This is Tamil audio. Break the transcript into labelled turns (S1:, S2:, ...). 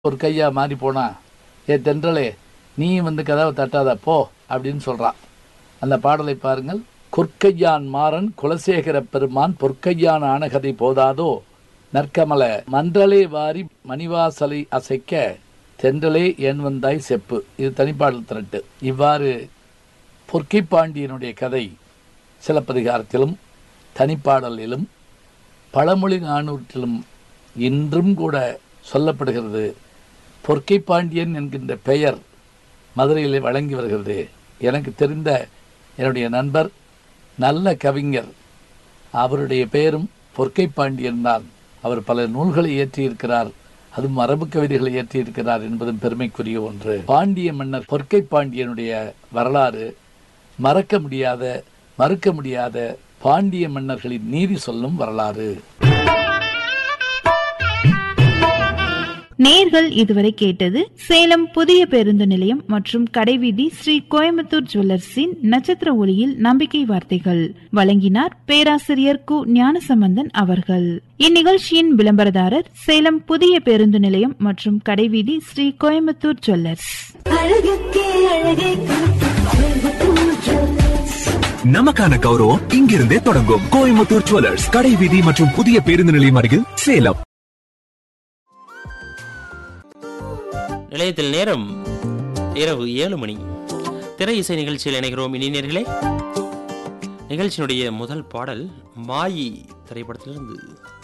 S1: ஒரு கையா மாறி போனா ஏ தென்றலே நீ வந்து கதவை தட்டாத போ அப்படின்னு சொல்றான் அந்த பாடலை பாருங்கள் கொற்கையான் மாறன் குலசேகர பெருமான் பொற்கையான் ஆனகதை போதாதோ நற்கமல மன்றலே வாரி மணிவாசலை அசைக்க தென்றலே என் வந்தாய் செப்பு இது தனிப்பாடல் திரட்டு இவ்வாறு பொற்கை பாண்டியனுடைய கதை சிலப்பதிகாரத்திலும் தனிப்பாடலிலும் பழமொழி நானூற்றிலும் இன்றும் கூட சொல்லப்படுகிறது பொற்கை பாண்டியன் என்கின்ற பெயர் மதுரையிலே வழங்கி வருகிறது எனக்கு தெரிந்த என்னுடைய நண்பர் நல்ல கவிஞர் அவருடைய பெயரும் பொற்கை பாண்டியன் தான் அவர் பல நூல்களை இயற்றியிருக்கிறார் அதுவும் மரபு கவிதைகளை இயற்றியிருக்கிறார் என்பதும் பெருமைக்குரிய ஒன்று பாண்டிய மன்னர் பொற்கை பாண்டியனுடைய வரலாறு மறக்க முடியாத மறுக்க முடியாத பாண்டிய மன்னர்களின் நீதி சொல்லும் வரலாறு
S2: நேர்கள் இதுவரை கேட்டது சேலம் புதிய பேருந்து நிலையம் மற்றும் கடைவீதி ஸ்ரீ கோயம்புத்தூர் ஜுவல்லர்ஸின் நட்சத்திர ஒளியில் நம்பிக்கை வார்த்தைகள் வழங்கினார் பேராசிரியர் கு ஞானசம்பந்தன் அவர்கள் இந்நிகழ்ச்சியின் விளம்பரதாரர் சேலம் புதிய பேருந்து நிலையம் மற்றும் கடைவீதி ஸ்ரீ கோயம்புத்தூர் ஜுவல்லர்ஸ்
S3: அழகுக்கே அழகை கோயம்புத்தூர் ஜுவல்லர்ஸ்
S4: நமக்கான கௌரவம் இங்கிருந்தே தொடங்கும் கோயம்புத்தூர் ஜுவல்லர்ஸ் கடை வீதி மற்றும் புதிய பேருந்து நிலையம் அருகில் சேலம்
S5: நிலையத்தில் நேரம் இரவு ஏழு மணி திரை இசை நிகழ்ச்சியில் இணைகிறோம் இனியர்களே நிகழ்ச்சியினுடைய முதல் பாடல் மாயி திரைப்படத்திலிருந்து